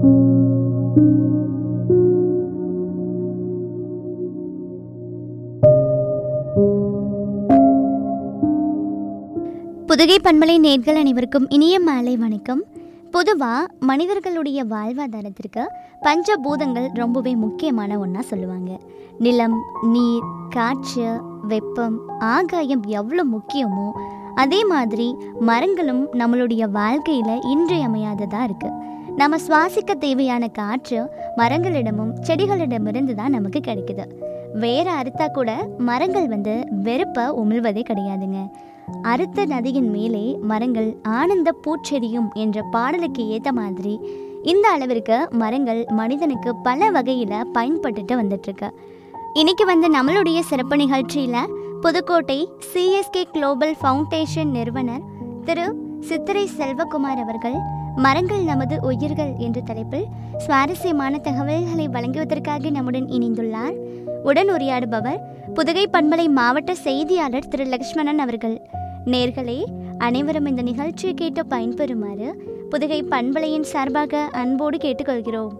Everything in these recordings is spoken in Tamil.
புதுகை பண்பலை நேர்கள் அனைவருக்கும் இனிய மாலை வணக்கம் பொதுவாக மனிதர்களுடைய வாழ்வாதாரத்திற்கு பஞ்சபூதங்கள் ரொம்பவே முக்கியமான ஒன்றா சொல்லுவாங்க நிலம் நீர் காற்று வெப்பம் ஆகாயம் எவ்வளோ முக்கியமோ அதே மாதிரி மரங்களும் நம்மளுடைய வாழ்க்கையில் இன்றியமையாததாக இருக்குது நம்ம சுவாசிக்க தேவையான காற்று மரங்களிடமும் செடிகளிடமிருந்து தான் நமக்கு கிடைக்குது வேற அறுத்தா கூட மரங்கள் வந்து வெறுப்பை உமிழ்வதே கிடையாதுங்க அறுத்த நதியின் மேலே மரங்கள் ஆனந்த பூச்செடியும் என்ற பாடலுக்கு ஏற்ற மாதிரி இந்த அளவிற்கு மரங்கள் மனிதனுக்கு பல வகையில் பயன்பட்டுட்டு வந்துட்டுருக்கு இன்னைக்கு வந்து நம்மளுடைய சிறப்பு நிகழ்ச்சியில் புதுக்கோட்டை சிஎஸ்கே குளோபல் ஃபவுண்டேஷன் நிறுவனர் திரு சித்திரை செல்வகுமார் அவர்கள் மரங்கள் நமது உயிர்கள் என்ற தலைப்பில் சுவாரஸ்யமான தகவல்களை வழங்குவதற்காக நம்முடன் இணைந்துள்ளார் உடன் உரையாடுபவர் புதுகை பண்பலை மாவட்ட செய்தியாளர் திரு லக்ஷ்மணன் அவர்கள் நேர்களே அனைவரும் இந்த நிகழ்ச்சியை கேட்டு பயன்பெறுமாறு புதுகை பண்பலையின் சார்பாக அன்போடு கேட்டுக்கொள்கிறோம்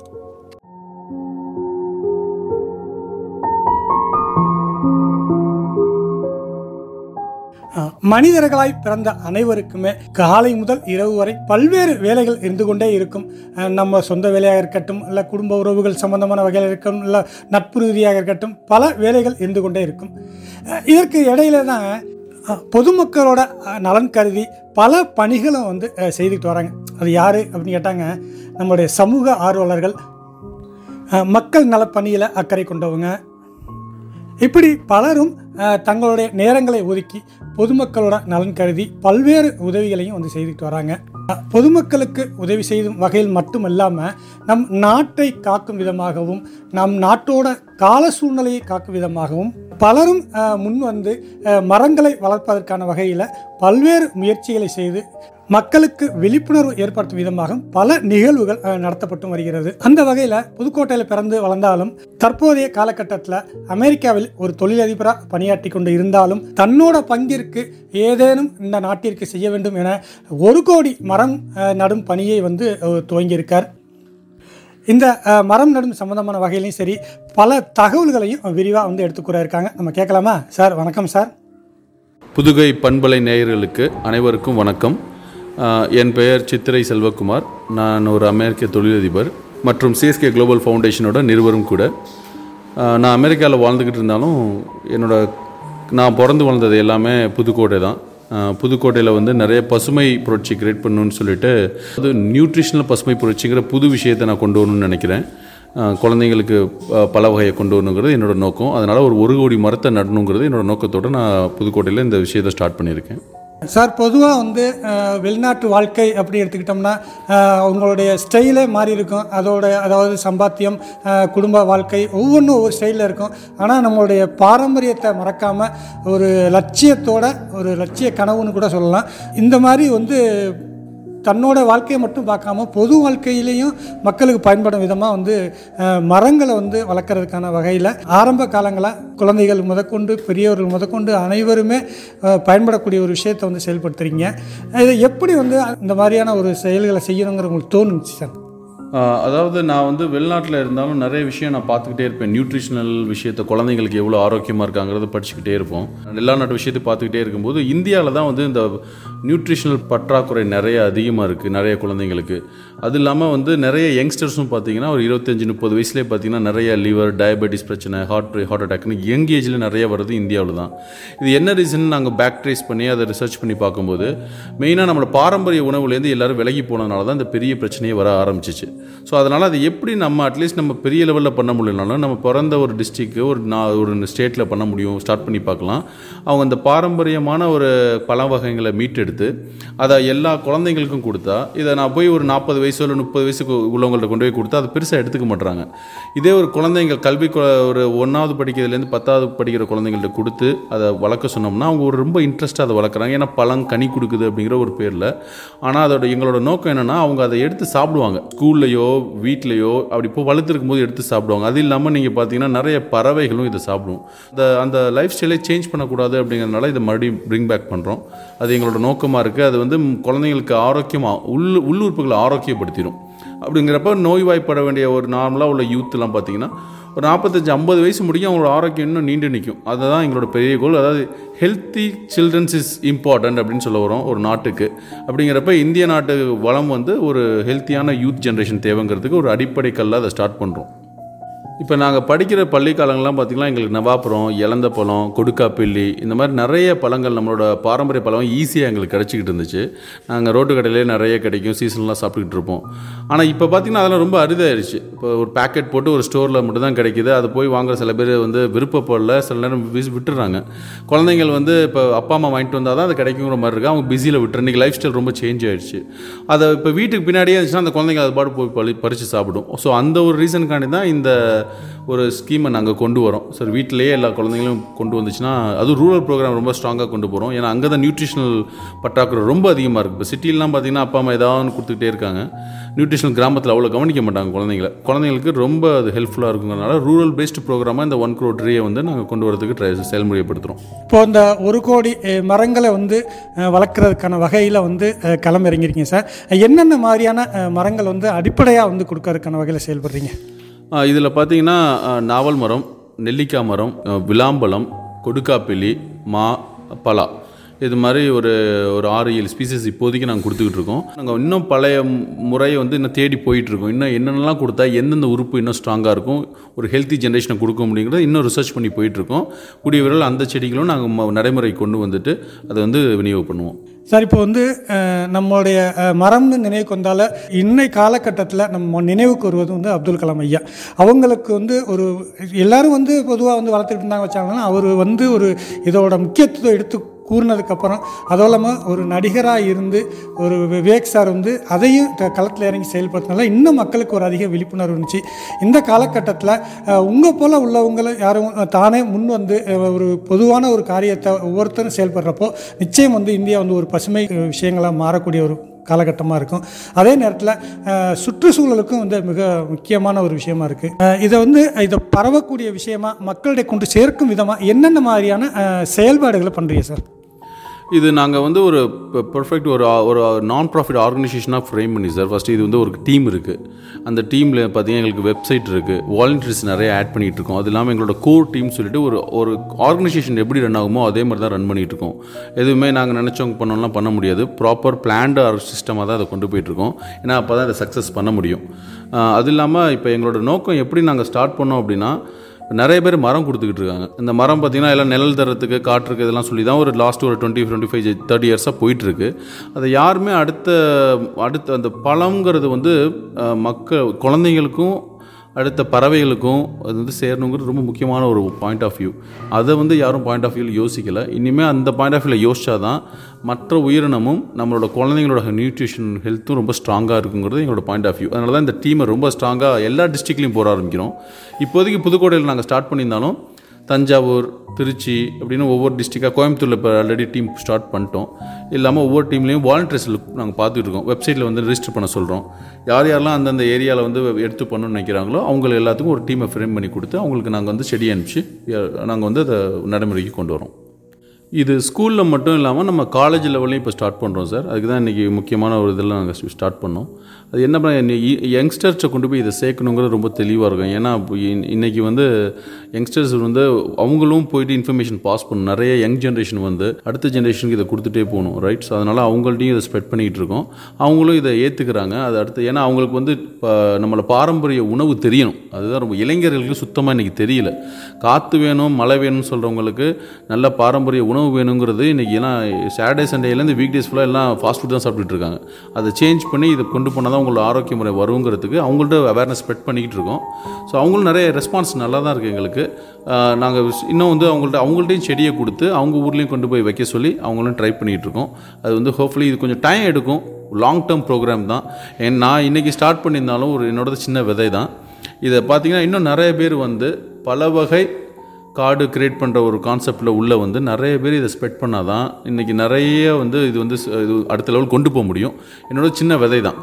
அஹ், மனிதர்களாய் பிறந்த அனைவருக்குமே காலை முதல் இரவு வரை பல்வேறு வேலைகள் இருந்து கொண்டே இருக்கும் அஹ், நம்ம சொந்த வேலையாக இருக்கட்டும் இல்லை குடும்ப உறவுகள் சம்பந்தமான வகையில் இருக்கட்டும் இல்லை நட்பு ரீதியாக இருக்கட்டும் பல வேலைகள் இருந்து கொண்டே இருக்கும் அஹ், இதற்கு இடையில தான் அஹ், பொதுமக்களோட அஹ், நலன் கருதி பல பணிகளும் வந்து அஹ், செய்துட்டு வராங்க அது யார் அப்படின்னு கேட்டாங்க நம்மளுடைய சமூக ஆர்வலர்கள் அஹ், மக்கள் நலப்பணியில் அக்கறை கொண்டவங்க இப்படி பலரும் அஹ், தங்களுடைய நேரங்களை ஒதுக்கி பொதுமக்களோட நலன் கருதி பல்வேறு உதவிகளையும் வந்து செய்துட்டு வராங்க அஹ், பொதுமக்களுக்கு உதவி செய்யும் வகையில் மட்டுமல்லாமல் நம் நாட்டை காக்கும் விதமாகவும் நம் நாட்டோட கால சூழ்நிலையை காக்கும் விதமாகவும் பலரும் அஹ், முன் வந்து அஹ், மரங்களை வளர்ப்பதற்கான வகையில் பல்வேறு முயற்சிகளை செய்து மக்களுக்கு விழிப்புணர்வு ஏற்படுத்தும் விதமாக பல நிகழ்வுகள் அஹ், நடத்தப்பட்டு வருகிறது அந்த வகையில் புதுக்கோட்டையில் பிறந்து வளர்ந்தாலும் தற்போதைய காலகட்டத்தில் அமெரிக்காவில் ஒரு தொழிலதிபராக பணியாற்றி கொண்டு இருந்தாலும் தன்னோட பங்கிற்கு ஏதேனும் இந்த நாட்டிற்கு செய்ய வேண்டும் என ஒரு கோடி மரம் அஹ், நடும் பணியை வந்து அஹ், துவங்கியிருக்கார் இந்த அஹ், மரம் நடும் சம்பந்தமான வகையிலையும் சரி பல தகவல்களையும் விரிவாக வந்து எடுத்துக்கூற இருக்காங்க நம்ம கேட்கலாமா சார் வணக்கம் சார் புதுகை பண்பலை நேயர்களுக்கு அனைவருக்கும் வணக்கம் ஆஹ் என் பெயர் சித்திரை செல்வகுமார் நான் ஒரு அமெரிக்க தொழிலதிபர் மற்றும் சிஎஸ்கே குளோபல் ஃபவுண்டேஷனோட நிறுவரும் கூட ஆஹ் நான் அமெரிக்காவில் வாழ்ந்துக்கிட்டு இருந்தாலும் என்னோட நான் பிறந்து வளர்ந்தது எல்லாமே புதுக்கோட்டை தான் ஆஹ் புதுக்கோட்டையில் வந்து நிறைய பசுமை புரட்சி கிரியேட் பண்ணணும்னு சொல்லிட்டு அது நியூட்ரிஷனல் பசுமை புரட்சிங்கிற புது விஷயத்தை நான் கொண்டு வரணும்னு நினைக்கிறேன் ஆஹ் குழந்தைங்களுக்கு ப- பல வகையை கொண்டு வரணுங்கிறது என்னோட நோக்கம் அதனால் ஒரு ஒரு கோடி மரத்தை நடணுங்கிறது என்னோட நோக்கத்தோடு நான் புதுக்கோட்டையில் இந்த விஷயத்தை ஸ்டார்ட் பண்ணியிருக்கேன் சார் பொதுவாக வந்து அஹ், வெளிநாட்டு வாழ்க்கை அப்படி எடுத்துக்கிட்டோம்னா அஹ், உங்களுடைய ஸ்டைலே மாறி இருக்கும் அதோட அதாவது சம்பாத்தியம் அஹ், குடும்ப வாழ்க்கை ஒவ்வொன்றும் ஒவ்வொரு ஸ்டைலில் இருக்கும் ஆனால் நம்மளுடைய பாரம்பரியத்தை மறக்காமல் ஒரு லட்சியத்தோட ஒரு லட்சிய கனவுன்னு கூட சொல்லலாம் இந்த மாதிரி வந்து தன்னோட வாழ்க்கையை மட்டும் பார்க்காம பொது வாழ்க்கையிலையும் மக்களுக்கு பயன்படும் விதமாக வந்து அஹ், மரங்களை வந்து வளர்க்குறதுக்கான வகையில் ஆரம்ப காலங்களாக குழந்தைகள் முதற்கொண்டு பெரியவர்கள் முதற்கொண்டு அனைவருமே அஹ், பயன்படக்கூடிய ஒரு விஷயத்தை வந்து செயல்படுத்துறீங்க இதை எப்படி வந்து இந்த மாதிரியான ஒரு செயல்களை செய்யணுங்கிற உங்களுக்கு தோணுச்சு சார் ஆஹ் அதாவது நான் வந்து வெளிநாட்டில் இருந்தாலும் நிறைய விஷயம் நான் பார்த்துக்கிட்டே இருப்பேன் நியூட்ரிஷனல் விஷயத்தை குழந்தைங்களுக்கு எவ்வளோ ஆரோக்கியமாக இருக்காங்கிறத படிச்சுக்கிட்டே இருப்போம் எல்லா நாட்டு விஷயத்தை பார்த்துக்கிட்டே இருக்கும்போது இந்தியாவில் தான் வந்து இந்த நியூட்ரிஷனல் பற்றாக்குறை நிறைய அதிகமாக இருக்குது நிறைய குழந்தைங்களுக்கு அது இல்லாமல் வந்து நிறைய யங்ஸ்டர்ஸும் பார்த்தீங்கன்னா ஒரு இருபத்தஞ்சி முப்பது வயசுலேயே பார்த்தீங்கன்னா நிறைய லிவர் டயபெட்டிஸ் பிரச்சனை ஹார்ட் ஹார்ட் அட்டாக்னு யங் ஏஜில் நிறைய வருது இந்தியாவில் தான் இது என்ன ரீசன் நாங்கள் பேக் ட்ரேஸ் பண்ணி அதை ரிசர்ச் பண்ணி பார்க்கும்போது மெயினாக நம்மளோட பாரம்பரிய உணவுலேருந்து எல்லாரும் விலகி போனதுனால தான் இந்த பெரிய பிரச்சனையே வர ஆரம்பிச்சிச்சு ஸோ அதனால் அது எப்படி நம்ம அட்லீஸ்ட் நம்ம பெரிய லெவலில் பண்ண முடியலனாலும் நம்ம பிறந்த ஒரு டிஸ்ட்ரிக்கு ஒரு நான் ஒரு ஸ்டேட்டில் பண்ண முடியும் ஸ்டார்ட் பண்ணி பார்க்கலாம் அவங்க அந்த பாரம்பரியமான ஒரு பழ வகைகளை மீட்டெடுத்து அதை எல்லா குழந்தைங்களுக்கும் கொடுத்தா இதை நான் போய் ஒரு நாற்பது வயசு இல்லை முப்பது வயசுக்கு உள்ளவங்கள்ட்ட கொண்டு போய் கொடுத்தா அது பெருசாக எடுத்துக்க மாட்றாங்க இதே ஒரு குழந்தைங்க கல்வி கு- ஒரு ஒன்றாவது படிக்கிறதுலேருந்து பத்தாவது படிக்கிற குழந்தைங்கள்ட்ட கொடுத்து அதை வளர்க்க சொன்னோம்னா அவங்க ஒரு ரொம்ப இன்ட்ரெஸ்ட்டாக அதை வளர்க்குறாங்க ஏன்னா பழம் கனி கொடுக்குது அப்படிங்கிற ஒரு பேரில் ஆனால் அதோட எங்களோட நோக்கம் என்னென்னா அவங்க அதை எடுத்து சாப்பிடுவாங்க ஸ்கூல்லையோ வீட்லேயோ அப்படி இப்போ வளர்த்துருக்கும் போது எடுத்து சாப்பிடுவாங்க அது இல்லாமல் நீங்கள் பார்த்தீங்கன்னா நிறைய பறவைகளும் இதை சாப்பிடும் அந்த அந்த லைஃப் ஸ்டைலை சேஞ்ச் பண்ணக்கூடாது அப்படிங்கிறதுனால இதை மறுபடியும் பிரிங் பேக் பண்ணுறோம் அது எங்களோட நோக்கமாக இருக்குது அது வந்து ம், குழந்தைங்களுக்கு ஆரோக்கியமாக உள் உள்ளுறுப்புகளை ஆரோக்கியப்படுத்திடும் அப்படிங்கிறப்ப நோய்வாய்ப்பட வேண்டிய ஒரு நார்மலாக உள்ள யூத்லாம் பார்த்தீங்கன்னா ஒரு நாற்பத்தஞ்சு ஐம்பது வயசு முடியும் அவங்களோட ஆரோக்கியம் இன்னும் நீண்டு நிற்கும் அதுதான் எங்களோட பெரிய கோல் அதாவது ஹெல்த்தி சில்ட்ரன்ஸ் இஸ் இம்பார்ட்டன்ட் அப்படின்னு சொல்ல வரோம் ஒரு நாட்டுக்கு அப்படிங்கிறப்ப இந்திய நாட்டு வளம் வந்து ஒரு ஹெல்த்தியான யூத் ஜென்ரேஷன் தேவைங்கிறதுக்கு ஒரு அடிப்படை கல்லாக அதை ஸ்டார்ட் பண்ணுறோம் இப்போ நாங்கள் படிக்கிற பள்ளி காலங்கள்லாம் பார்த்திங்கன்னா எங்களுக்கு நவாப்பழம் இலந்த பழம் கொடுக்காப்பிள்ளி இந்த மாதிரி நிறைய பழங்கள் நம்மளோட பாரம்பரிய பழம் ஈஸியாக எங்களுக்கு கிடச்சிக்கிட்டு இருந்துச்சு நாங்கள் ரோட்டு கடையிலே நிறைய கிடைக்கும் சீசன்லாம் சாப்பிட்டுக்கிட்டு இருப்போம் ஆனால் இப்போ பார்த்திங்கன்னா அதெல்லாம் ரொம்ப அரிதாயிருச்சு இப்போ ஒரு பேக்கெட் போட்டு ஒரு ஸ்டோரில் மட்டும் தான் கிடைக்கிது அது போய் வாங்குற சில பேர் வந்து விருப்பப்படல சில நேரம் விஸ் விட்டுறாங்க குழந்தைங்கள் வந்து இப்போ அப்பா அம்மா வாங்கிட்டு வந்தால் தான் அது கிடைக்குங்கிற மாதிரி இருக்குது அவங்க பிஸியில் விட்டுரு இன்றைக்கி லைஃப் ஸ்டைல் ரொம்ப சேஞ்ச் ஆயிடுச்சு அதை இப்போ வீட்டுக்கு பின்னாடியே இருந்துச்சுன்னா அந்த குழந்தைங்க அது பாட்டு போய் பழி பறித்து சாப்பிடும் ஸோ அந்த ஒரு ரீசனுக்காண்டி தான் இந்த ஒரு ஸ்கீமை நாங்கள் கொண்டு வரோம் சார் வீட்டிலேயே எல்லா குழந்தைங்களும் கொண்டு வந்துச்சுன்னா அதுவும் ரூரல் ப்ரோக்ராம் ரொம்ப ஸ்ட்ராங்காக கொண்டு போகிறோம் ஏன்னா அங்கே தான் நியூட்ரிஷனல் பற்றாக்குறை ரொம்ப அதிகமாக இருக்குது இப்போ சிட்டிலலாம் பார்த்தீங்கன்னா அப்பா அம்மா ஏதாவது ஒன்று கொடுத்துக்கிட்டே இருக்காங்க நியூட்ரிஷனல் கிராமத்தில் அவ்வளோ கவனிக்க மாட்டாங்க குழந்தைங்கள குழந்தைங்களுக்கு ரொம்ப அது ஹெல்ப்ஃபுல்லாக இருக்குங்கிறனால ரூரல் பேஸ்டு ப்ரோக்ராமாக இந்த ஒன் க்ரோ ட்ரீயை வந்து நாங்கள் கொண்டு வரதுக்கு ட்ரை செயல்முறைப்படுத்துகிறோம் இப்போ இந்த ஒரு கோடி அஹ், மரங்களை வந்து அஹ், வளர்க்குறதுக்கான வகையில் வந்து அஹ், களம் இறங்கியிருக்கீங்க சார் என்னென்ன மாதிரியான அஹ், மரங்கள் வந்து அடிப்படையாக வந்து கொடுக்கறதுக்கான வகையில் செயல்படுறீங்க இதில் பார்த்தீங்கன்னா அஹ், நாவல் மரம் நெல்லிக்காய் மரம் அஹ், விளாம்பழம் கொடுக்காப்பிள்ளி மா பலா இது மாதிரி ஒரு ஒரு ஆறு ஏழு ஸ்பீசஸ் இப்போதைக்கு நாங்கள் கொடுத்துக்கிட்டு இருக்கோம் நாங்கள் இன்னும் பழைய மு- முறையை வந்து இன்னும் தேடி போயிட்டு இருக்கோம் இன்னும் என்னென்னலாம் கொடுத்தா எந்தெந்த உறுப்பு இன்னும் ஸ்ட்ராங்காக இருக்கும் ஒரு ஹெல்த்தி ஜென்ரேஷனை கொடுக்க முடியுங்கிறத இன்னும் ரிசர்ச் பண்ணி போயிட்டு இருக்கோம் கூடிய விரைவில் அந்த செடிகளும் நாங்கள் நடைமுறை கொண்டு வந்துட்டு அதை வந்து விநியோகம் பண்ணுவோம் சார் இப்போ வந்து அஹ், நம்மளுடைய அஹ், மரம்னு நினைவுக்கு வந்தால இன்னை காலகட்டத்தில் நம்ம நினைவுக்கு வருவது வந்து அப்துல் கலாம் ஐயா அவங்களுக்கு வந்து ஒரு எல்லாரும் வந்து பொதுவாக வந்து வளர்த்துட்டு இருந்தாங்க வச்சாங்கன்னா அவர் வந்து ஒரு இதோட முக்கியத்துவம் எடுத்து கூறினதுக்கப்புறம் அதுவும் இல்லாமல் ஒரு நடிகராக இருந்து ஒரு விவேக் சார் வந்து அதையும் க- களத்தில் இறங்கி செயல்படுத்தினால இன்னும் மக்களுக்கு ஒரு அதிக விழிப்புணர்வு இருந்துச்சு இந்த காலகட்டத்தில் உங்கள் போல் உள்ளவங்களை யாரும் தானே முன் வந்து அஹ், ஒரு பொதுவான ஒரு காரியத்தை ஒவ்வொருத்தரும் செயல்படுறப்போ நிச்சயம் வந்து இந்தியா வந்து ஒரு பசுமை அஹ், விஷயங்களாக மாறக்கூடிய ஒரு காலகட்டமாக இருக்கும் அதே நேரத்தில் அஹ், சுற்றுச்சூழலுக்கும் வந்து மிக முக்கியமான ஒரு விஷயமா இருக்குது இதை வந்து இதை பரவக்கூடிய விஷயமா மக்களிடையே கொண்டு சேர்க்கும் விதமாக என்னென்ன மாதிரியான அஹ், செயல்பாடுகளை பண்ணுறீங்க சார் இது நாங்கள் வந்து ஒரு பெர்ஃபெக்ட் ஒரு ஒரு நான் ப்ராஃபிட் ஆர்கனைசேஷனாக ஃப்ரேம் பண்ணி சார் ஃபஸ்ட்டு இது வந்து ஒரு டீம் இருக்குது அந்த டீமில் பார்த்தீங்கன்னா எங்களுக்கு வெப்சைட் இருக்குது வாலண்டியர்ஸ் நிறைய ஆட் பண்ணிகிட்டு இருக்கோம் அது இல்லாமல் எங்களோட கோர் டீம் சொல்லிட்டு ஒரு ஒரு ஆர்கனைசேஷன் எப்படி ரன் ஆகுமோ அதே மாதிரி தான் ரன் பண்ணிகிட்டு இருக்கோம் எதுவுமே நாங்கள் நினச்சவங்க பண்ணோம்லாம் பண்ண முடியாது ப்ராப்பர் பிளான்டு சிஸ்டமாக தான் அதை கொண்டு போயிட்டுருக்கோம் ஏன்னா அப்போ தான் அதை சக்ஸஸ் பண்ண முடியும் ஆஹ் அது இல்லாமல் இப்போ எங்களோட நோக்கம் எப்படி நாங்கள் ஸ்டார்ட் பண்ணோம் அப்படின்னா நிறைய பேர் மரம் கொடுத்துக்கிட்டு இருக்காங்க இந்த மரம் பார்த்தீங்கன்னா எல்லாம் நிழல் தரத்துக்கு காற்றுக்கு இதெல்லாம் சொல்லி தான் ஒரு லாஸ்ட் ஒரு டுவெண்ட்டி டுவெண்ட்டி ஃபைவ் தேர்ட்டி இயர்ஸாக போயிட்டுருக்கு அதை யாருமே அடுத்த அடுத்த அந்த பழங்கிறது வந்து அஹ், மக்கள் குழந்தைங்களுக்கும் அடுத்த பறவைகளுக்கும் அது வந்து சேரணுங்கிறது ரொம்ப முக்கியமான ஒரு பாயிண்ட் ஆஃப் வியூ அதை வந்து யாரும் பாயிண்ட் ஆஃப் வியூவில் யோசிக்கலை இனிமேல் அந்த பாயிண்ட் ஆஃப் வியூவில் யோசிச்சா தான் மற்ற உயிரினமும் நம்மளோட குழந்தைங்களோட நியூட்ரிஷன் ஹெல்த்தும் ரொம்ப ஸ்ட்ராங்காக இருக்குங்கிறது எங்களோட பாயிண்ட் ஆஃப் வியூ அதனால தான் இந்த டீமை ரொம்ப ஸ்ட்ராங்காக எல்லா டிஸ்ட்ரிக்ட்லையும் போட ஆரம்பிக்கிறோம் இப்போதைக்கு புதுக்கோட்டையில் நாங்கள் ஸ்டார்ட் பண்ணியிருந்தாலும் தஞ்சாவூர் திருச்சி அப்படின்னு ஒவ்வொரு டிஸ்ட்ரிக்டாக கோயம்புத்தூரில் இப்போ ஆல்ரெடி டீம் ஸ்டார்ட் பண்ணிட்டோம் இல்லாமல் ஒவ்வொரு டீம்லேயும் வாலண்டியர்ஸ் நாங்கள் பார்த்துட்டு இருக்கோம் வெப்சைட்டில் வந்து ரிஜிஸ்டர் பண்ண சொல்கிறோம் யார் யாரெல்லாம் அந்தந்த ஏரியாவில் வந்து எடுத்து பண்ணணும்னு நினைக்கிறாங்களோ அவங்க எல்லாத்துக்கும் ஒரு டீமை ஃப்ரேம் பண்ணி கொடுத்து அவங்களுக்கு நாங்கள் வந்து செடி அனுப்பிச்சு நாங்கள் வந்து அதை நடைமுறைக்கு கொண்டு வரோம் இது ஸ்கூலில் மட்டும் இல்லாமல் நம்ம காலேஜ் லெவல்லையும் இப்போ ஸ்டார்ட் பண்ணுறோம் சார் அதுக்கு தான் இன்றைக்கி முக்கியமான ஒரு இதெல்லாம் நாங்கள் ஸ்டார்ட் பண்ணோம் அது என்ன பண்ண யங்ஸ்டர்ஸை கொண்டு போய் இதை சேர்க்கணுங்கிறது ரொம்ப தெளிவாக இருக்கும் ஏன்னா இப்போ இன்- இன்னைக்கு வந்து யங்ஸ்டர்ஸ் வந்து அவங்களும் போயிட்டு இன்ஃபர்மேஷன் பாஸ் பண்ணணும் நிறைய யங் ஜென்ரேஷன் வந்து அடுத்த ஜென்ரேஷனுக்கு இதை கொடுத்துட்டே போகணும் ரைட் ஸோ அதனால் அவங்கள்ட்டையும் இதை ஸ்ப்ரெட் பண்ணிகிட்டு இருக்கோம் அவங்களும் இதை ஏற்றுக்கிறாங்க அது அடுத்து ஏன்னா அவங்களுக்கு வந்து இப்போ நம்மளோட பாரம்பரிய உணவு தெரியணும் அதுதான் ரொம்ப இளைஞர்களுக்கு சுத்தமாக இன்றைக்கி தெரியல காற்று வேணும் மழை வேணும்னு சொல்கிறவங்களுக்கு நல்ல பாரம்பரிய உணவு வேணுங்கிறது இன்றைக்கி ஏன்னா சாட்டர்டே சண்டேலேருந்து வீக் டேஸ் ஃபுல்லாக எல்லாம் ஃபாஸ்ட் ஃபுட் தான் சாப்பிட்டுட்டு இருக்காங்க அதை சேஞ்ச் பண்ணி இதை கொண்டு போனால் தான் உங்களோட ஆரோக்கிய முறை வருங்கிறதுக்கு அவங்கள்ட்ட அவேர்னஸ் ஸ்ப்ரெட் பண்ணிக்கிட்டு இருக்கோம் ஸோ அவங்களும் நிறைய ரெஸ்பான்ஸ் நல்லா தான் இருக்குது எங்களுக்கு நாங்கள் இன்னும் வந்து அவங்கள்ட்ட அவங்கள்ட்டையும் செடியை கொடுத்து அவங்க ஊர்லேயும் கொண்டு போய் வைக்க சொல்லி அவங்களும் ட்ரை பண்ணிகிட்டு இருக்கோம் அது வந்து ஹோப்ஃபுல்லி இது கொஞ்சம் டைம் எடுக்கும் லாங் டேர்ம் ப்ரோக்ராம் தான் ஏன் நான் இன்றைக்கி ஸ்டார்ட் பண்ணியிருந்தாலும் ஒரு என்னோட சின்ன விதை தான் இதை பார்த்தீங்கன்னா இன்னும் நிறைய பேர் வந்து பல வகை கார்டு கிரியேட் பண்ணுற ஒரு கான்செப்டில் உள்ள வந்து நிறைய பேர் இதை ஸ்ப்ரெட் பண்ணால் தான் இன்றைக்கி நிறைய வந்து இது வந்து ச- இது அடுத்த லெவல் கொண்டு போக முடியும் என்னோட சின்ன விதை தான்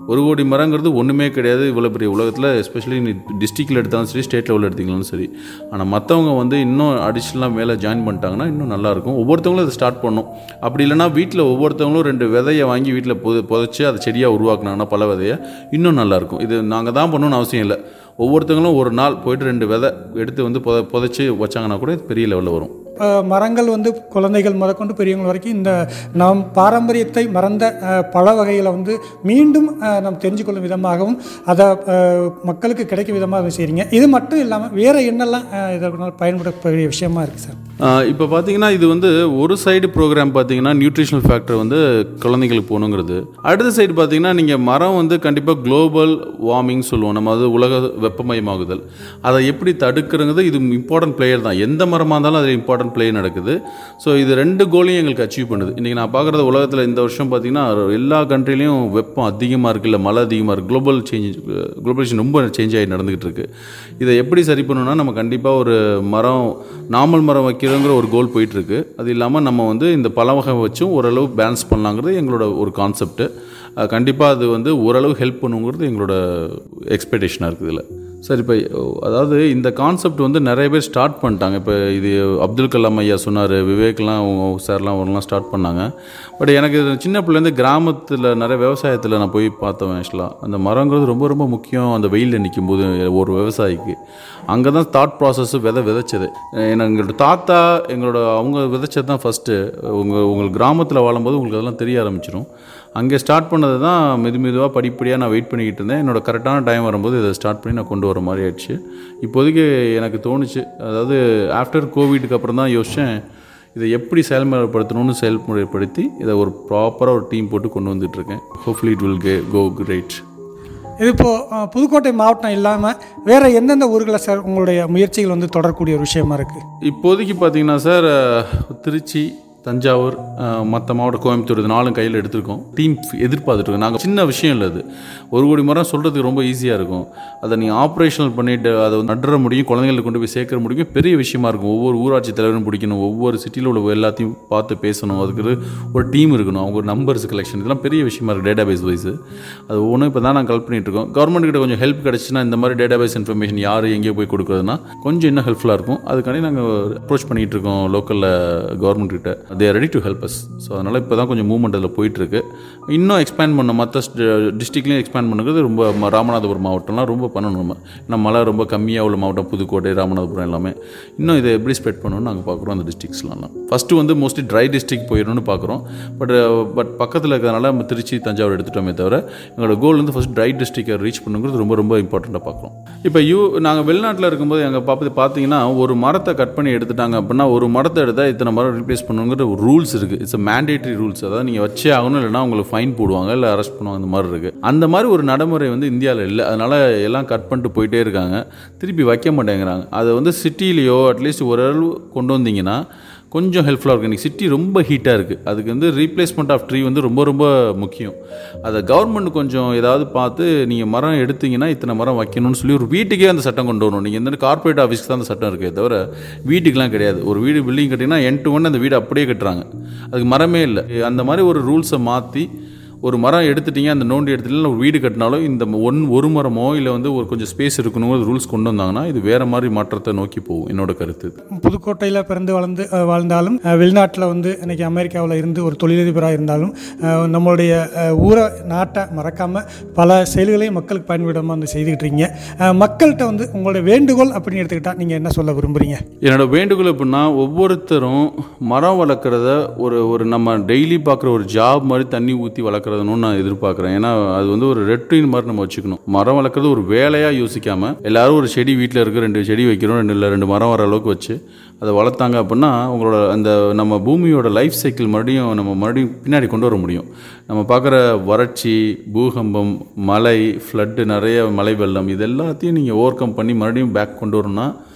ஒரு கோடி மரங்கிறது ஒன்றுமே கிடையாது இவ்வளோ பெரிய உலகத்தில் எஸ்பெஷலி நீ டிஸ்ட்ரிக்டில் எடுத்தாலும் சரி ஸ்டேட் லெவலில் எடுத்தீங்களாலும் சரி ஆனால் மற்றவங்க வந்து இன்னும் அடிஷ்னலாக மேலே ஜாயின் பண்ணிட்டாங்கன்னா இன்னும் நல்லாயிருக்கும் ஒவ்வொருத்தவங்களும் அதை ஸ்டார்ட் பண்ணணும் அப்படி இல்லைனா வீட்டில் ஒவ்வொருத்தவங்களும் ரெண்டு விதையை வாங்கி வீட்டில் புத புதைச்சி அதை செடியாக உருவாக்குனாங்கன்னா பல விதையை இன்னும் நல்லாயிருக்கும் இது நாங்கள் தான் பண்ணணும்னு அவசியம் இல்லை ஒவ்வொருத்தவங்களும் ஒரு நாள் போயிட்டு ரெண்டு விதை எடுத்து வந்து புத புதைச்சி வச்சாங்கன்னா கூட இது பெரிய லெவலில் வரும் அஹ், மரங்கள் வந்து குழந்தைகள் முதற்கொண்டு பெரியவங்க வரைக்கும் இந்த நம் பாரம்பரியத்தை மறந்த அஹ், பல வகைகளை வந்து மீண்டும் அஹ், நாம் தெரிஞ்சுக்கொள்ளும் விதமாகவும் அதை அஹ், மக்களுக்கு கிடைக்கும் விதமாக அதை செய்கிறீங்க இது மட்டும் இல்லாமல் வேறு என்னெல்லாம் அஹ், இதற்கு பயன்படக்கூடிய விஷயமா இருக்குது சார் இப்போ பார்த்தீங்கன்னா இது வந்து ஒரு சைடு ப்ரோக்ராம் பார்த்தீங்கன்னா நியூட்ரிஷனல் ஃபேக்டர் வந்து குழந்தைங்களுக்கு போகணுங்கிறது அடுத்த சைடு பார்த்தீங்கன்னா நீங்கள் மரம் வந்து கண்டிப்பாக குளோபல் வார்மிங் சொல்லுவோம் நம்ம அது உலக வெப்பமயமாகுதல் அதை எப்படி தடுக்கிறங்கிறது இது இம்பார்ட்டன்ட் பிளேயர் தான் எந்த மரமாக இருந்தாலும் அது இம்பார்ட்டன்ட் பிளே நடக்குது ஸோ இது ரெண்டு கோலையும் எங்களுக்கு அச்சீவ் பண்ணுது இன்றைக்கி நான் பார்க்குறது உலகத்தில் இந்த வருஷம் பார்த்தீங்கன்னா எல்லா கண்ட்ரிலையும் வெப்பம் அதிகமாக இருக்குது இல்லை மழை அதிகமாக இருக்குது குளோபல் சேஞ்ச் குளோபலேஷன் ரொம்ப சேஞ்ச் ஆகி நடந்துக்கிட்டு இருக்கு இதை எப்படி சரி பண்ணணும்னா நம்ம கண்டிப்பாக ஒரு மரம் நாமல் மரம் வைக்கிறோங்கிற ஒரு கோல் போயிட்டுருக்கு அது இல்லாமல் நம்ம வந்து இந்த பல வகை வச்சும் ஓரளவு பேலன்ஸ் பண்ணலாங்கிறது எங்களோட ஒரு கான்செப்ட்டு கண்டிப்பாக அது வந்து ஓரளவு ஹெல்ப் பண்ணுங்கிறது எங்களோட எக்ஸ்பெக்டேஷனாக இருக்குது இதில் சார் இப்போ அதாவது இந்த கான்செப்ட் வந்து நிறைய பேர் ஸ்டார்ட் பண்ணிட்டாங்க இப்போ இது அப்துல் கலாம் ஐயா சொன்னார் விவேக்லாம் அவங்க சார்லாம் அவங்கலாம் ஸ்டார்ட் பண்ணாங்க பட் எனக்கு இது சின்ன பிள்ளைலேருந்து கிராமத்தில் நிறைய விவசாயத்தில் நான் போய் பார்த்தேன் ஆக்சுவலாக அந்த மரங்கிறது ரொம்ப ரொம்ப முக்கியம் அந்த வெயிலில் நிற்கும் போது ஒரு விவசாயிக்கு அங்கே தான் தாட் ப்ராசஸ் விதை விதைச்சது ஏன்னா எங்களோட தாத்தா எங்களோட அவங்க விதைச்சது தான் ஃபஸ்ட்டு உங்கள் உங்கள் கிராமத்தில் வாழும்போது உங்களுக்கு அதெல்லாம் தெரிய ஆரம்பிச்சிடும் அங்கே ஸ்டார்ட் பண்ணது தான் மெது மெதுவாக படிப்படியாக நான் வெயிட் பண்ணிக்கிட்டு இருந்தேன் என்னோட கரெக்டான டைம் வரும்போது இதை ஸ்டார்ட் பண்ணி நான் கொண்டு வர மாதிரி ஆயிடுச்சு இப்போதைக்கு எனக்கு தோணுச்சு அதாவது ஆஃப்டர் கோவிடுக்கு அப்புறம் தான் யோசித்தேன் இதை எப்படி செயல்முறைப்படுத்தணும்னு செயல்முறைப்படுத்தி இதை ஒரு ப்ராப்பராக ஒரு டீம் போட்டு கொண்டு வந்துட்டுருக்கேன் ஹோப்ஃபுல்லி இட் வில் கே கோ கிரேட் இது இப்போது புதுக்கோட்டை மாவட்டம் இல்லாமல் வேறு எந்தெந்த ஊர்களில் சார் உங்களுடைய முயற்சிகள் வந்து தொடரக்கூடிய ஒரு விஷயமா இருக்குது இப்போதைக்கு பார்த்தீங்கன்னா சார் அஹ், திருச்சி தஞ்சாவூர் மற்ற மாவட்டம் கோயம்புத்தூர் இது நாலும் கையில் எடுத்திருக்கோம் டீம் எதிர்பார்த்துட்ருக்கோம் நாங்கள் சின்ன விஷயம் இல்லை அது ஒரு கோடி மரம் சொல்கிறதுக்கு ரொம்ப ஈஸியாக இருக்கும் அதை நீங்கள் ஆப்ரேஷனல் பண்ணிட்டு அதை வந்து நடுற முடியும் குழந்தைங்களுக்கு கொண்டு போய் சேர்க்க முடியும் பெரிய விஷயமா இருக்கும் ஒவ்வொரு ஊராட்சி தலைவரும் பிடிக்கணும் ஒவ்வொரு சிட்டியில் உள்ள எல்லாத்தையும் பார்த்து பேசணும் அதுக்கு ஒரு டீம் இருக்கணும் அவங்க ஒரு நம்பர்ஸ் கலெக்ஷன் இதெல்லாம் பெரிய விஷயமா இருக்குது டேட்டா பேஸ் வைஸ் அது ஒன்றும் இப்போ தான் நாங்கள் கலெக்ட் பண்ணிட்டு இருக்கோம் கவர்மெண்ட் கிட்ட கொஞ்சம் ஹெல்ப் கிடச்சுன்னா இந்த மாதிரி டேட்டா பேஸ் இன்ஃபர்மேஷன் யார் எங்கேயோ போய் கொடுக்குறதுனா கொஞ்சம் இன்னும் ஹெல்ப்ஃபுல்லாக இருக்கும் அதுக்காண்டி நாங்கள் அப்ரோச் பண்ணிகிட்டு இருக்கோம் லோக்கலில் கவர்மெண்ட் கிட்ட they ready to help us so அதனால் இப்போ தான் கொஞ்சம் மூவ்மெண்ட் அதில் போயிட்டுருக்கு இன்னும் எக்ஸ்பேண்ட் பண்ண மற்ற டிஸ்ட்ரிக்ட்லேயும் எக்ஸ்பேண்ட் பண்ணுறது ரொம்ப ம- ராமநாதபுரம் மாவட்டம்லாம் ரொம்ப பண்ணணும் நம்ம ஏன்னா மழை ரொம்ப கம்மியாக உள்ள மாவட்டம் புதுக்கோட்டை ராமநாதபுரம் எல்லாமே இன்னும் இதை எப்படி ஸ்ப்ரெட் பண்ணணும்னு நாங்கள் பார்க்குறோம் அந்த டிஸ்ட்ரிக்ஸ்லாம் ஃபஸ்ட்டு வந்து மோஸ்ட்லி ட்ரை டிஸ்ட்ரிக்ட் போயிடணும்னு பார்க்குறோம் பட் பட் பக்கத்தில் இருக்கிறதுனால நம்ம திருச்சி தஞ்சாவூர் எடுத்துட்டோமே தவிர எங்களோட கோல் வந்து ஃபஸ்ட் ட்ரை டிஸ்ட்ரிக்டை ரீச் பண்ணுங்கிறது ரொம்ப ரொம்ப இம்பார்ட்டண்ட்டாக பார்க்குறோம் இப்போ யூ நாங்கள் வெளிநாட்டில் இருக்கும்போது எங்கள் பார்த்து பார்த்தீங்கன்னா ஒரு மரத்தை கட் பண்ணி எடுத்துட்டாங்க அப்படின்னா ஒரு மரத்தை எடுத்தால் இத்தனை மரம் ரீப்ளேஸ் பண்ணுங்கிற ஒரு ரூல்ஸ் இருக்குது இட்ஸ் மேண்டேட்டரி ரூல்ஸ் அதாவது நீங்கள் வச்சே ஆகணும் இல்லைன்னா உங்களுக்கு ஃபைன் போடுவாங்க இல்லை அரெஸ்ட் பண்ணுவாங்க அந்த மாதிரி இருக்குது அந்த மாதிரி ஒரு நடைமுறை வந்து இந்தியாவில் இல்லை அதனால் எல்லாம் கட் பண்ணிட்டு போயிட்டே இருக்காங்க திருப்பி வைக்க மாட்டேங்கிறாங்க அதை வந்து சிட்டிலேயோ அட்லீஸ்ட் ஓரளவு கொண்டு வந்தீங்கன்னா கொஞ்சம் ஹெல்ப்ஃபுல்லாக இருக்கும் இன்றைக்கி சிட்டி ரொம்ப ஹீட்டாக இருக்குது அதுக்கு வந்து ரீப்ளேஸ்மெண்ட் ஆஃப் ட்ரீ வந்து ரொம்ப ரொம்ப முக்கியம் அதை கவர்மெண்ட் கொஞ்சம் ஏதாவது பார்த்து நீங்கள் மரம் எடுத்தீங்கன்னா இத்தனை மரம் வைக்கணும்னு சொல்லி ஒரு வீட்டுக்கே அந்த சட்டம் கொண்டு வரணும் நீங்கள் இந்த கார்ப்பரேட் ஆஃபீஸ்க்கு தான் அந்த சட்டம் இருக்கே தவிர வீட்டுக்கெலாம் கிடையாது ஒரு வீடு பில்டிங் கட்டிங்கன்னா என் டு ஒன் அந்த வீடு அப்படியே கட்டுறாங்க அதுக்கு மரமே இல்லை அந்த மாதிரி ஒரு ரூல்ஸை மாற்றி ஒரு மரம் எடுத்துட்டீங்க அந்த நோண்டி எடுத்துட்டீங்க ஒரு வீடு கட்டினாலும் இந்த ஒன் ஒரு மரமோ இல்லை வந்து ஒரு கொஞ்சம் ஸ்பேஸ் இருக்கணுங்கிற ரூல்ஸ் கொண்டு வந்தாங்கன்னா இது வேறு மாதிரி மாற்றத்தை நோக்கி போகும் என்னோட கருத்து இது. புதுக்கோட்டையில் பிறந்து வளர்ந்து அஹ், வாழ்ந்தாலும் அஹ், வெளிநாட்டில் வந்து இன்னைக்கு அமெரிக்காவில் இருந்து ஒரு தொழிலதிபராக இருந்தாலும் அஹ், நம்மளுடைய அஹ், ஊரை நாட்டை மறக்காமல் பல செயல்களையும் மக்களுக்கு பயன்படாமல் வந்து செய்துக்கிட்டு இருக்கீங்க அஹ், மக்கள்கிட்ட வந்து உங்களுடைய வேண்டுகோள் அப்படின்னு எடுத்துக்கிட்டால் நீங்கள் என்ன சொல்ல விரும்புகிறீங்க என்னோட வேண்டுகோள் எப்படின்னா ஒவ்வொருத்தரும் மரம் வளர்க்குறத ஒரு ஒரு நம்ம டெய்லி பார்க்குற ஒரு ஜாப் மாதிரி தண்ணி ஊற்றி வளர்க்குறதுன்னு நான் எதிர்பார்க்குறேன் ஏன்னா அது வந்து ஒரு ரெட்ரின் மாதிரி நம்ம வச்சுக்கணும் மரம் வளர்க்குறது ஒரு வேலையாக யோசிக்காமல் எல்லாரும் ஒரு செடி வீட்டில் இருக்க ரெண்டு செடி வைக்கிறோம் ரெண்டு இல்லை ரெண்டு மரம் வர அளவுக்கு வச்சு அதை வளர்த்தாங்க அப்படின்னா உங்களோட அந்த நம்ம பூமியோட லைஃப் சைக்கிள் மறுபடியும் நம்ம மறுபடியும் பின்னாடி கொண்டு வர முடியும் நம்ம பார்க்குற வறட்சி பூகம்பம் மழை ஃப்ளட்டு நிறைய மழை வெள்ளம் இது எல்லாத்தையும் நீங்கள் ஓவர் கம் பண்ணி மறுபடியும் பேக் கொண்டு வரணும்னா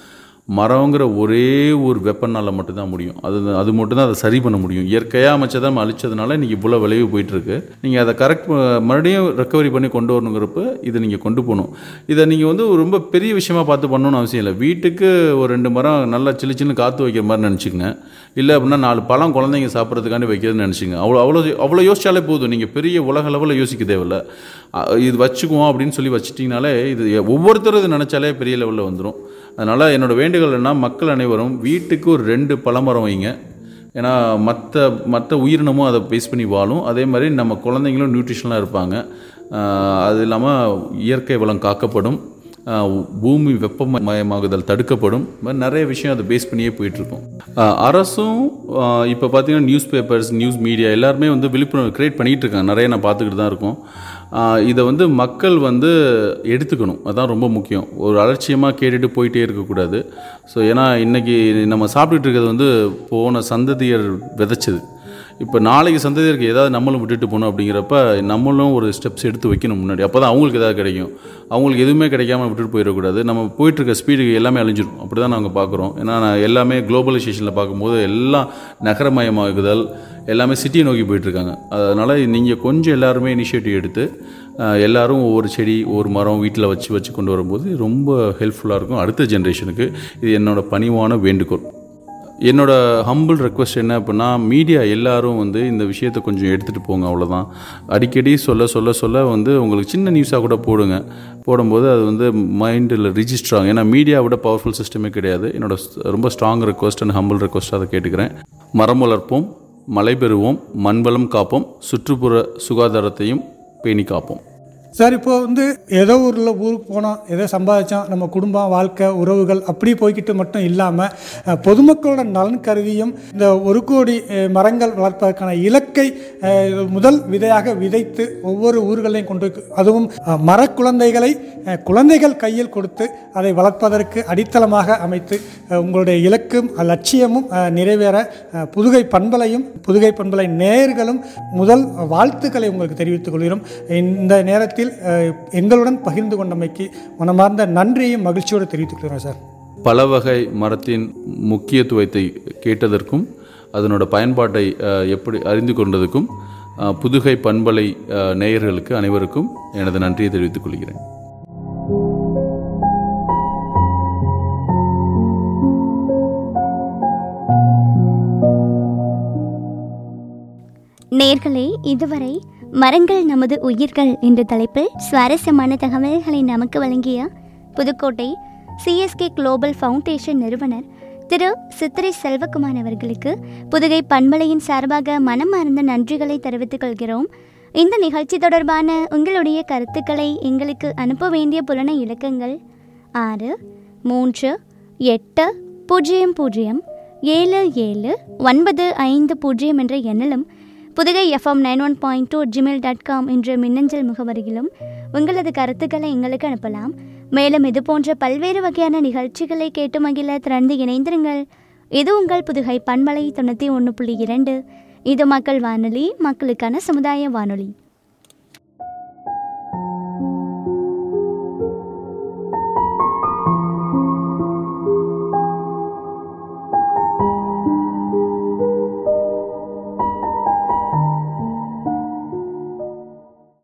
மரங்கிற ஒரே ஒரு வெப்பனால் மட்டும்தான் முடியும் அது அது மட்டும்தான் அதை சரி பண்ண முடியும் இயற்கையாக அமைச்சதை நம்ம அழிச்சதுனால இன்றைக்கி இவ்வளோ விளைவு போயிட்டுருக்கு நீங்கள் அதை கரெக்ட் மறுபடியும் ரெக்கவரி பண்ணி கொண்டு வரணுங்கிறப்ப இதை நீங்கள் கொண்டு போகணும் இதை நீங்கள் வந்து ஒரு ரொம்ப பெரிய விஷயமா பார்த்து பண்ணணும்னு அவசியம் இல்லை வீட்டுக்கு ஒரு ரெண்டு மரம் நல்லா சில்லு சின்ன காற்று வைக்கிற மாதிரி நினச்சிக்கங்க இல்லை அப்படின்னா நாலு பழம் குழந்தைங்க சாப்பிட்றதுக்காண்டி வைக்கிறதுன்னு நினச்சிங்க அவ்வளோ அவ்வளோ அவ்வளோ யோசிச்சாலே போதும் நீங்கள் பெரிய உலக லெவலில் யோசிக்க தேவையில்ல அ, இது வச்சுக்குவோம் அப்படின்னு சொல்லி வச்சிட்டிங்கனாலே இது ஒவ்வொருத்தரும் இது நினச்சாலே பெரிய லெவலில் வந்துடும் அதனால் என்னோட வேண்டுகோள் என்ன மக்கள் அனைவரும் வீட்டுக்கு ஒரு ரெண்டு பழமரம் வைங்க ஏன்னா மற்ற மற்ற உயிரினமும் அதை பேஸ் பண்ணி வாழும் அதே மாதிரி நம்ம குழந்தைங்களும் நியூட்ரிஷனாக இருப்பாங்க ஆஹ் அது இல்லாமல் இயற்கை வளம் காக்கப்படும் ஆஹ் பூமி வெப்பமயமாகுதல் தடுக்கப்படும் இந்த மாதிரி நிறைய விஷயம் அதை பேஸ் பண்ணியே போயிட்டுருக்கும் அரசும் இப்போ பார்த்தீங்கன்னா நியூஸ் பேப்பர்ஸ் நியூஸ் மீடியா எல்லாருமே வந்து விழிப்புணர்வு க்ரியேட் பண்ணிகிட்டு இருக்காங்க நிறைய நான் பார்த்துக்கிட்டு தான் இருக்கோம் ஆஹ் இதை வந்து மக்கள் வந்து எடுத்துக்கணும் அதான் ரொம்ப முக்கியம் ஒரு அலட்சியமாக கேட்டுட்டு போயிட்டே இருக்கக்கூடாது ஸோ ஏன்னா இன்றைக்கி நம்ம சாப்பிட்டுட்டு இருக்கிறது வந்து போன சந்ததியர் விதைச்சது இப்போ நாளைக்கு சந்ததியருக்கு ஏதாவது நம்மளும் விட்டுட்டு போகணும் அப்படிங்கிறப்ப நம்மளும் ஒரு ஸ்டெப்ஸ் எடுத்து வைக்கணும் முன்னாடி அப்போ தான் அவங்களுக்கு ஏதாவது கிடைக்கும் அவங்களுக்கு எதுவுமே கிடைக்காம விட்டுட்டு போயிடக்கூடாது நம்ம போயிட்டுருக்க ஸ்பீடுக்கு எல்லாமே அழிஞ்சிடும் அப்படி தான் நாங்கள் பார்க்குறோம் ஏன்னா நான் எல்லாமே குளோபலைசேஷனில் பார்க்கும்போது எல்லாம் நகரமயமாகுதல் எல்லாமே சிட்டியை நோக்கி போயிட்டுருக்காங்க அதனால் நீங்கள் கொஞ்சம் எல்லாருமே இனிஷியேட்டிவ் எடுத்து அஹ், எல்லாரும் ஒவ்வொரு செடி ஒவ்வொரு மரம் வீட்டில் வச்சு வச்சு கொண்டு வரும்போது ரொம்ப ஹெல்ப்ஃபுல்லாக இருக்கும் அடுத்த ஜென்ரேஷனுக்கு இது என்னோட பணிவான வேண்டுகோள் என்னோட ஹம்பிள் ரெக்வஸ்ட் என்ன அப்படின்னா மீடியா எல்லாரும் வந்து இந்த விஷயத்தை கொஞ்சம் எடுத்துகிட்டு போங்க அவ்வளோதான் அடிக்கடி சொல்ல சொல்ல சொல்ல வந்து உங்களுக்கு சின்ன நியூஸாக கூட போடுங்க போடும்போது அது வந்து மைண்டில் ரிஜிஸ்டர் ஆகும் ஏன்னா மீடியாவோட பவர்ஃபுல் சிஸ்டமே கிடையாது என்னோட ஸ்- ரொம்ப strong request and humble request அதை கேட்டுக்கிறேன் மரம் வளர்ப்போம் மழை பெறுவோம் மண்வளம் காப்போம் சுற்றுப்புற சுகாதாரத்தையும் பேணி காப்போம் சார் இப்போ வந்து ஏதோ ஊரில் ஊருக்கு போனோம் ஏதோ சம்பாதிச்சோம் நம்ம குடும்பம் வாழ்க்கை உறவுகள் அப்படி போய்கிட்டு மட்டும் இல்லாமல் பொதுமக்களோட நலன் கருதியும் இந்த ஒரு கோடி அஹ், மரங்கள் வளர்ப்பதற்கான இலக்கை அஹ், முதல் விதையாக விதைத்து ஒவ்வொரு ஊர்களையும் கொண்டு போய் அதுவும் அஹ், மரக்குழந்தைகளை அஹ், குழந்தைகள் கையில் கொடுத்து அதை வளர்ப்பதற்கு அடித்தளமாக அமைத்து அஹ், உங்களுடைய இலக்கும் அஹ், லட்சியமும் அஹ், நிறைவேற அஹ், புதுகை பண்பலையும் புதுகை பண்பலை நேயர்களும் முதல் வாழ்த்துக்களை உங்களுக்கு தெரிவித்துக் கொள்கிறோம் இந்த நேரத்தில் அஹ், எங்களுடன் பகிர்ந்து கொண்டமைக்கு மனமார்ந்த நன்றியையும் மகிழ்ச்சியோடு தெரிவித்துக் கொள்கிறோம் சார் பல வகை மரத்தின் முக்கியத்துவத்தை கேட்டதற்கும் அதனோட பயன்பாட்டை அஹ், எப்படி அறிந்து கொண்டதுக்கும் அஹ், புதுகை பண்பலை அஹ், நேயர்களுக்கு அனைவருக்கும் எனது நன்றியை தெரிவித்துக் கொள்கிறேன் நேர்களே இதுவரை மரங்கள் நமது உயிர்கள் என்ற தலைப்பில் சுவாரஸ்யமான தகவல்களை நமக்கு வழங்கிய புதுக்கோட்டை சிஎஸ்கே குளோபல் ஃபவுண்டேஷன் நிறுவனர் திரு சித்திரை செல்வகுமார் அவர்களுக்கு புதுகை பண்பலையின் சார்பாக மனமார்ந்த நன்றிகளை தெரிவித்துக் கொள்கிறோம் இந்த நிகழ்ச்சி தொடர்பான உங்களுடைய கருத்துக்களை எங்களுக்கு அனுப்ப வேண்டிய புலன இலக்கங்கள் ஆறு மூன்று எட்டு பூஜ்ஜியம் பூஜ்ஜியம் ஏழு ஏழு ஒன்பது ஐந்து பூஜ்ஜியம் என்ற எண்ணிலும் Pudugai FM nine one point two Gmail dot com என்ற மின்னஞ்சல் முகவரியிலும் உங்களது கருத்துக்களை எங்களுக்கு அனுப்பலாம் மேலும் இது போன்ற பல்வேறு வகையான நிகழ்ச்சிகளை கேட்டு மகிழ திறந்து இணைந்திருங்கள் இது உங்கள் புதுகை பண்பலை தொண்ணூற்றி ஒன்று புள்ளி இரண்டு இது மக்கள் வானொலி மக்களுக்கான சமுதாய வானொலி